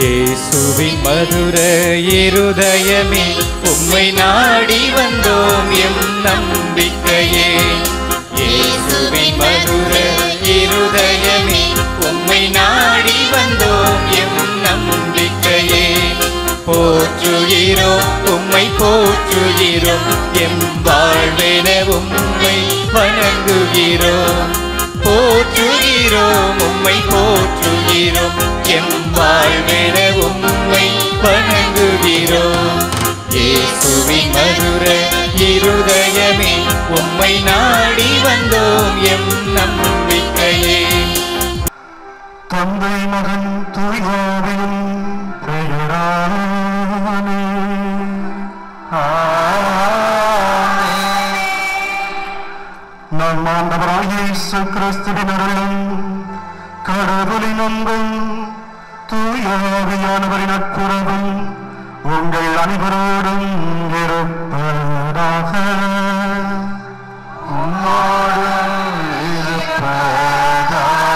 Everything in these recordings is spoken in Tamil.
இயேசுவின் மதுர இருதயமே உம்மை நாடி வந்தோம் எம் நம்பிக்கையே இயேசுவின் மதுர இருதயமே உம்மை நாடி வந்தோம் எம் நம்பிக்கையே போற்றுகிறோம் உம்மை போற்றுகிறோம் எம் வாழ்வென உம்மை வணங்குகிறோம் போற்றுகிறோம் உம்மை போற்றுகிறோம் எம் வாழ்வென உம்மை வணங்குகிறோம் இயேசுவின் மதுர இருதயமே உம்மை நாடி வந்தோம் எம் நம்பிக்கையே தந்தை மகன் தூயாவின் பெயரானே நம் ஆண்டவராகிய இயேசு கிறிஸ்துவின் அருளும் கடவுளின் அன்பும் தூயாவியானவரின் நட்புறவும் உங்கள் அனைவரோடும் இருப்பதாக உம்மோடும் இருப்பதாக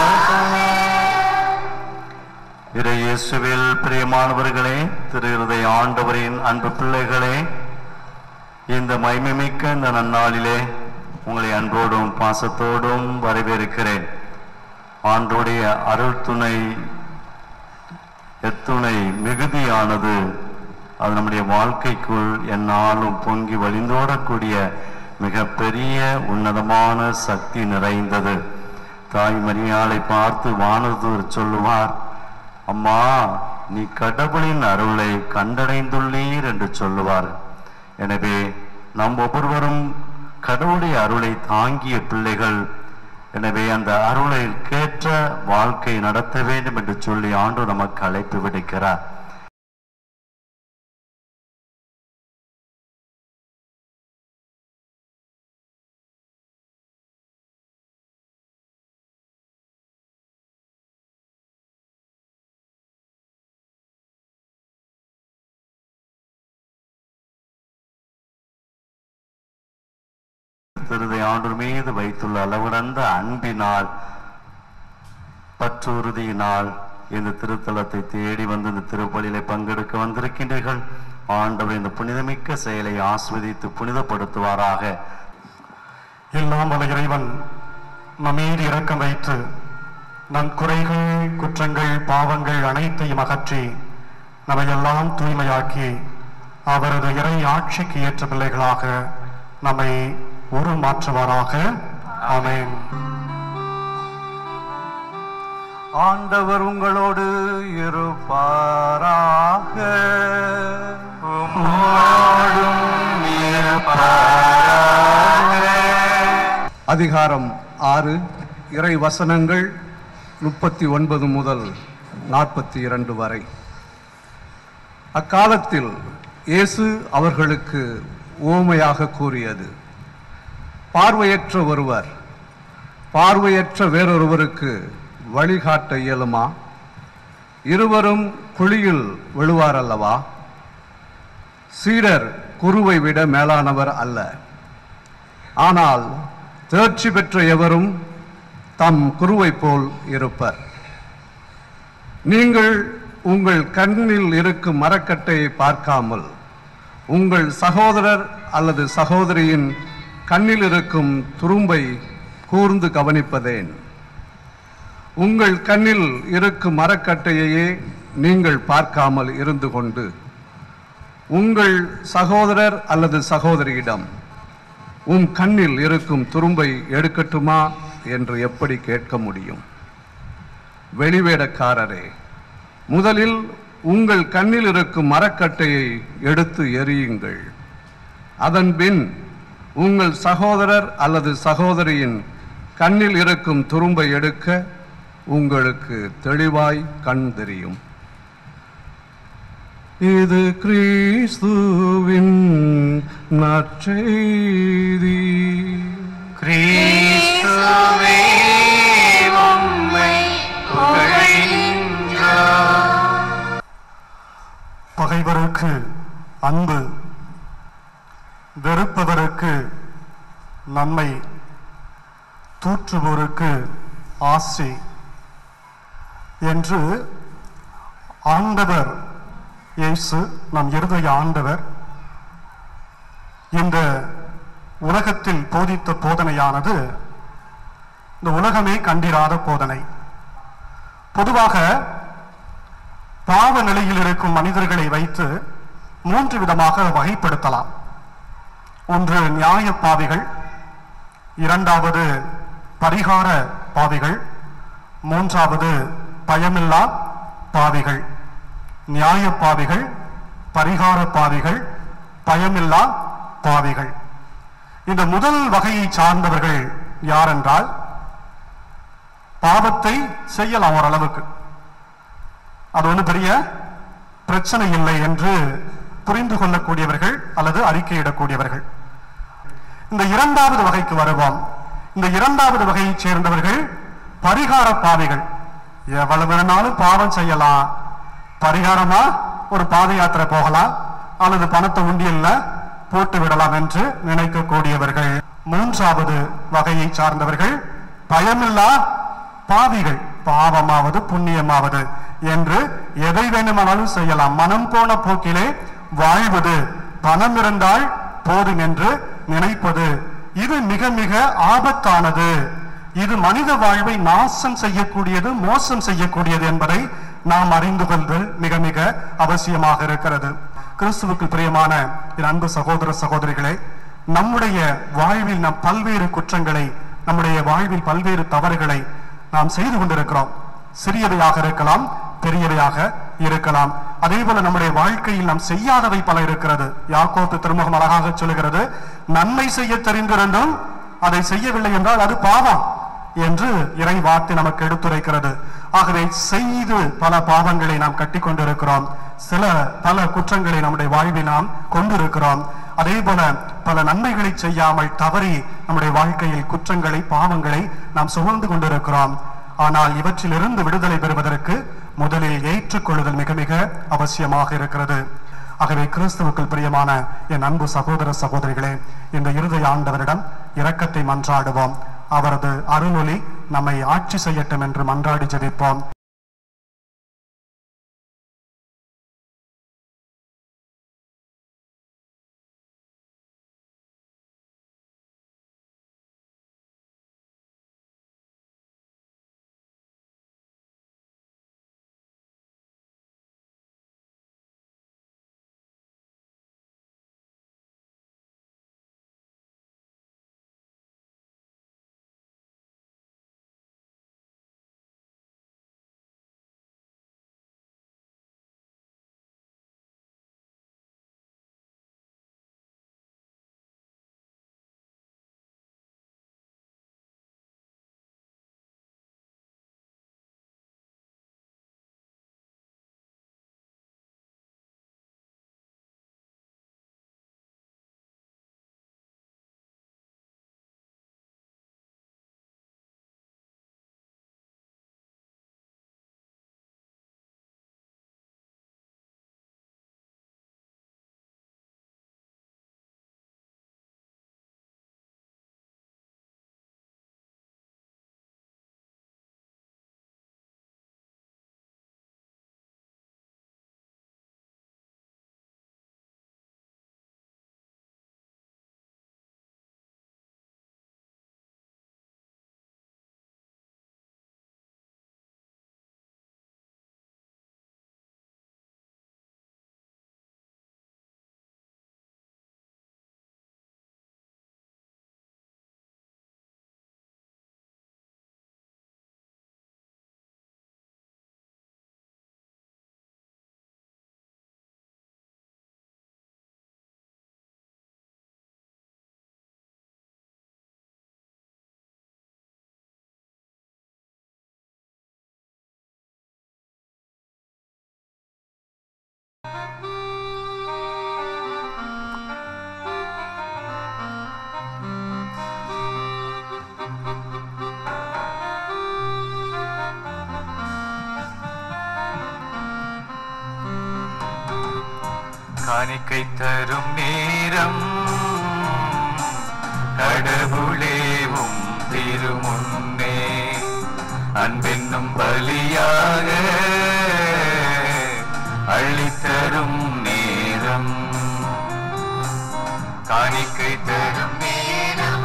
இறையேசுவில் பிரியமானவர்களே திரு இருதய ஆண்டவரின் அன்பு பிள்ளைகளே இந்த மைமைமிக்க இந்த நன்னாளிலே உங்களை அன்போடும் பாசத்தோடும் வரவேற்கிறேன் ஆண்டோடைய அருள் துணை எத்துணை மிகுதியானது அது நம்முடைய வாழ்க்கைக்குள் எந்நாளும் பொங்கி வழிந்தோடக்கூடிய மிக பெரிய உன்னதமான சக்தி நிறைந்தது தாய் மரியாளை பார்த்து வானதூர் சொல்லுவார் அம்மா நீ கடவுளின் அருளை கண்டடைந்துள்ளீர் என்று சொல்லுவார் எனவே நம் ஒவ்வொருவரும் கடவுளுடைய அருளை தாங்கிய பிள்ளைகள் எனவே அந்த அருளை கேற்ற வாழ்க்கை நடத்த வேண்டும் என்று சொல்லி ஆண்டு நமக்கு அழைப்பு விடுக்கிறார் திருதை ஆண்டு மீது வைத்துள்ள அளவிடந்த அன்பினால் பற்றுறுதியினால் இந்த திருத்தலத்தை தேடி வந்து இந்த திருப்பலியிலே பங்கெடுக்க வந்திருக்கின்றீர்கள் ஆண்டவர் இந்த புனிதமிக்க செயலை ஆஸ்வதித்து புனிதப்படுத்துவாராக எல்லாம் வல்ல இறைவன் நம்மீது இரக்கம் வைத்து நம் குறைகள் குற்றங்கள் பாவங்கள் அனைத்தையும் அகற்றி நம்மையெல்லாம் தூய்மையாக்கி அவரது இறை ஆட்சிக்கு ஏற்ற பிள்ளைகளாக நம்மை உருமாற்றுவாராக ஆமென் ஆண்டவர் உங்களோடு இருப்பாராக உம்மோடும் இருப்பாராக. அதிகாரம் ஆறு இறை வசனங்கள் முப்பத்தி ஒன்பது முதல் நாற்பத்தி இரண்டு வரை அக்காலத்தில் இயேசு அவர்களுக்கு ஓமையாக கூறியது பார்வையற்ற ஒருவர் பார்வையற்ற வேறொருவருக்கு வழிகாட்ட இயலுமா இருவரும் குழியில் விழுவார் அல்லவா சீடர் குருவை விட மேலானவர் அல்ல ஆனால் தேர்ச்சி பெற்ற எவரும் தம் குருவைப் போல் இருப்பர் நீங்கள் உங்கள் கண்ணில் இருக்கும் மரக்கட்டையை பார்க்காமல் உங்கள் சகோதரர் அல்லது சகோதரியின் கண்ணில் இருக்கும் துரும்பை கூர்ந்து கவனிப்பதேன் உங்கள் கண்ணில் இருக்கும் மரக்கட்டையையே நீங்கள் பார்க்காமல் இருந்து கொண்டு உங்கள் சகோதரர் அல்லது சகோதரியிடம் உன் கண்ணில் இருக்கும் துரும்பை எடுக்கட்டுமா என்று எப்படி கேட்க முடியும் வெளிவேடக்காரரே முதலில் உங்கள் கண்ணில் இருக்கும் மரக்கட்டையை எடுத்து எறியுங்கள் அதன்பின் உங்கள் சகோதரர் அல்லது சகோதரியின் கண்ணில் இருக்கும் துரும்பை எடுக்க உங்களுக்கு தெளிவாய் கண் தெரியும் இது கிறிஸ்துவின் நற்செய்தி கிறிஸ்துவே உம்மை புகழ்கின்றோம். பகைவருக்கு அன்பு வெறுப்பவருக்கு நன்மை தூற்றுவோருக்கு ஆசி என்று ஆண்டவர் இயேசு நம் இருதய ஆண்டவர் இந்த உலகத்தில் போதித்த போதனையானது இந்த உலகமே கண்டிராத போதனை பொதுவாக பாவ நிலையில் இருக்கும் மனிதர்களை வைத்து மூன்று விதமாக வகைப்படுத்தலாம் ஒன்று நியாய பாவிகள் இரண்டாவது பரிகார பாவிகள் மூன்றாவது பயமில்லா பாவிகள் நியாய பாவிகள் பரிகார பாவிகள் பயமில்லா பாவிகள் இந்த முதல் வகையை சார்ந்தவர்கள் யாரென்றால் பாவத்தை செய்யலாம் ஓரளவுக்கு அது ஒன்றும் பெரிய பிரச்சனை இல்லை என்று புரிந்து கொள்ளக்கூடியவர்கள் அல்லது அறிக்கையிடக்கூடியவர்கள் இந்த இரண்டாவது வகைக்கு வருவோம் இந்த இரண்டாவது வகையைச் சேர்ந்தவர்கள் பரிகார பாவிகள் எவ்வளவு வேணாலும் பாவம் செய்யலாம் பரிகாரமா ஒரு பாத யாத்திரை போகலாம் அல்லது பணத்தை உண்டியல்ல போட்டு விடலாம் என்று நினைக்கக்கூடியவர்கள் மூன்றாவது வகையை சார்ந்தவர்கள் பயமில்லா பாவிகள் பாவமாவது புண்ணியமாவது என்று எதை வேண்டுமானாலும் செய்யலாம் மனம் போன போக்கிலே வாழ்வது பணம் இருந்தால் போதும் என்று நினைப்பது இது மிக மிக ஆபத்தானது இது மனித வாழ்வை நாசம் செய்யக்கூடியது மோசம் செய்யக்கூடியது என்பதை நாம் அறிந்து கொள்வது மிக மிக அவசியமாக இருக்கிறது கிறிஸ்துவுக்கு பிரியமான என் அன்பு சகோதர சகோதரிகளே நம்முடைய வாழ்வில் நாம் பல்வேறு குற்றங்களை நம்முடைய வாழ்வில் பல்வேறு தவறுகளை நாம் செய்து கொண்டிருக்கிறோம் சிறியவையாக இருக்கலாம் பெரியவையாக இருக்கலாம் அதே போல நம்முடைய வாழ்க்கையில் நாம் செய்யாதவை பல இருக்கிறது யாக்கோப்பு திருமுகம் அழகாக சொல்லுகிறது நன்மை செய்ய தெரிந்திருந்தும் அதை செய்யவில்லை என்றால் அது பாவம் என்று இறை வார்த்தை நமக்கு எடுத்துரைக்கிறது ஆகவே செய்து பல பாவங்களை நாம் கட்டி கொண்டிருக்கிறோம் சில பல குற்றங்களை நம்முடைய வாழ்வில் நாம் கொண்டிருக்கிறோம் அதே போல பல நன்மைகளை செய்யாமல் தவறி நம்முடைய வாழ்க்கையில் குற்றங்களை பாவங்களை நாம் சுமந்து கொண்டிருக்கிறோம் ஆனால் இவற்றிலிருந்து விடுதலை பெறுவதற்கு முதலில் ஏற்றுக்கொள்ளுதல் மிக மிக அவசியமாக இருக்கிறது ஆகவே கிறிஸ்துவுக்குள் பிரியமான என் அன்பு சகோதர சகோதரிகளே இந்த இருதய ஆண்டவரிடம் இரக்கத்தை மன்றாடுவோம் அவரது அருளொளி நம்மை ஆட்சி செய்யட்டும் என்று மன்றாடி ஜெபிப்போம் காணிக்கை தரும் நேரம் கடவுளேவும் திருமுன்னே அன்பென்னும் பலியாக வாழ்க்கை தரும் நேரம்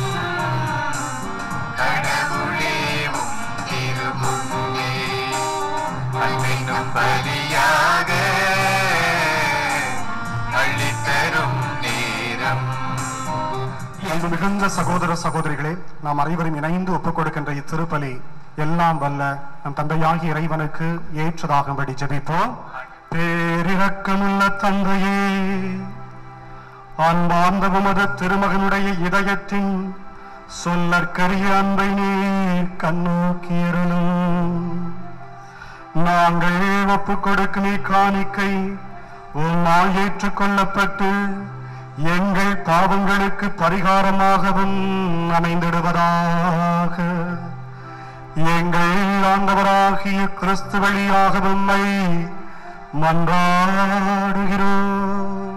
கடவுளேவும் திருமுன்னே அன்பினும் பலியாக அள்ளித்தரும் நேரம் அன்பு மிகுந்த சகோதர சகோதரிகளே நாம் அனைவரும் இணைந்து ஒப்புக் கொடுக்கின்ற இத்திருப்பலி எல்லாம் வல்ல நம் தந்தையாகிய இறைவனுக்கு ஏற்றதாகும்படி ஜெபிப்போம் பேரிரக்கமுள்ள தந்தையே அன்பார்ந்த உமது திருமகனுடைய இதயத்தின் சொல்லற்கரிய அன்பை நீர் கண்ணோக்கியருளும் நாங்கள் ஒப்புக் கொடுக்கும் இக்காணிக்கை உம்மால் ஏற்றுக்கொள்ளப்பட்டு எங்கள் பாவங்களுக்கு பரிகாரமாகவும் அமைந்திடுவதாக எங்கள் ஆண்டவராகிய கிறிஸ்து வழியாக உம்மை மன்றாடுகிறோம்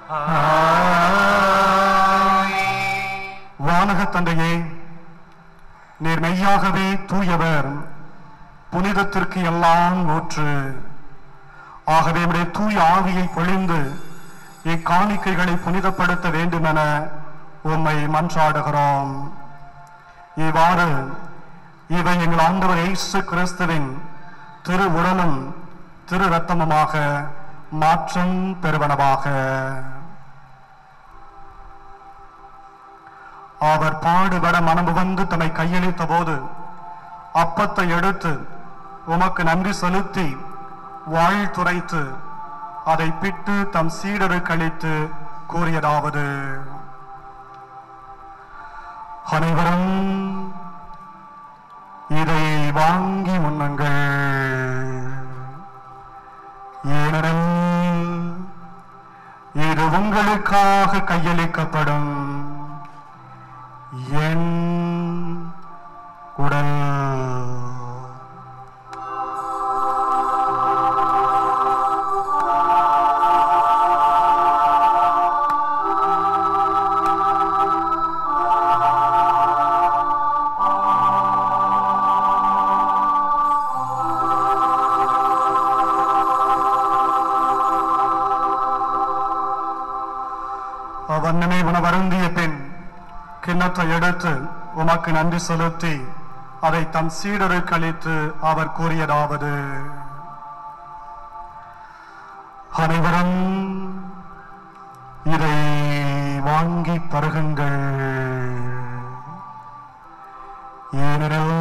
வானக தந்தையே நீர் மெய்யாகவே தூயவர் புனிதத்திற்கு எல்லாம் ஊற்று ஆகவே உடைய தூய ஆவியை பொழிந்து இக்காணிக்கைகளை புனிதப்படுத்த வேண்டுமென உம்மை மன்றாடுகிறோம் இவ்வாறு இவை எங்கள் ஆண்டவர் இயேசு கிறிஸ்துவின் திரு உடலும் திரு ரத்தமுமாக மாற்றம் பெறுவனவாக அவர் பாடுபட மனமுவந்து தம்மை கையளித்த போது அப்பத்தை எடுத்து உமக்கு நன்றி செலுத்தி வாழ்த்துரைத்து அதை பிட்டு தம் சீடருக்கு அளித்து கூறியதாவது அனைவரும் இதை வாங்கி உண்ணுங்கள் ஏனெனில் இது உங்களுக்காக கையளிக்கப்படும் என் உடல் வண்ணமே உணவருந்திய பின் கிண்ணத்தை எடுத்து உமக்கு நன்றி செலுத்தி அதை தம் சீடருக்கு அளித்து அவர் கூறியதாவது அனைவரும் இதை வாங்கி பருகுங்கள் ஏனெனில்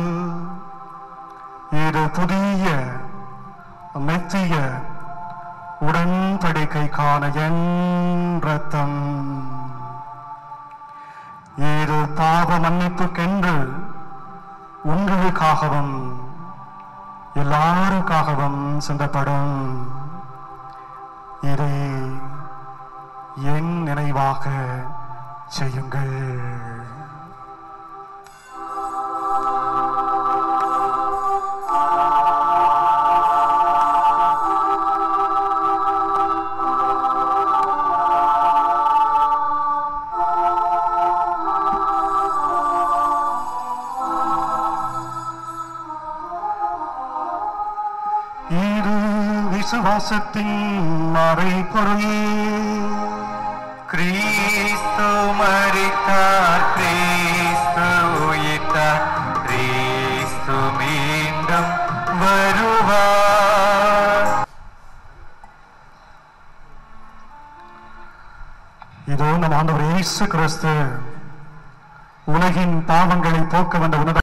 இது புதிய மெத்திய உடன்படிக்கைக்கான என் ரத்தம் இது பாவ மன்னிப்புக்கென்று உங்களுக்காகவும் எல்லாருக்காகவும் சிந்தப்படும் இதை என் நினைவாக செய்யுங்கள் இது விசுவாசத்தின் மறைபொருள் கிறிஸ்து மரித்தார் கிறிஸ்து உயிர்த்தார் கிறிஸ்து மீண்டும் வருவார் இதோ நம் ஆண்டவர் இயேசு கிறிஸ்து உலகின் பாவங்களை போக்க வந்த உன்னத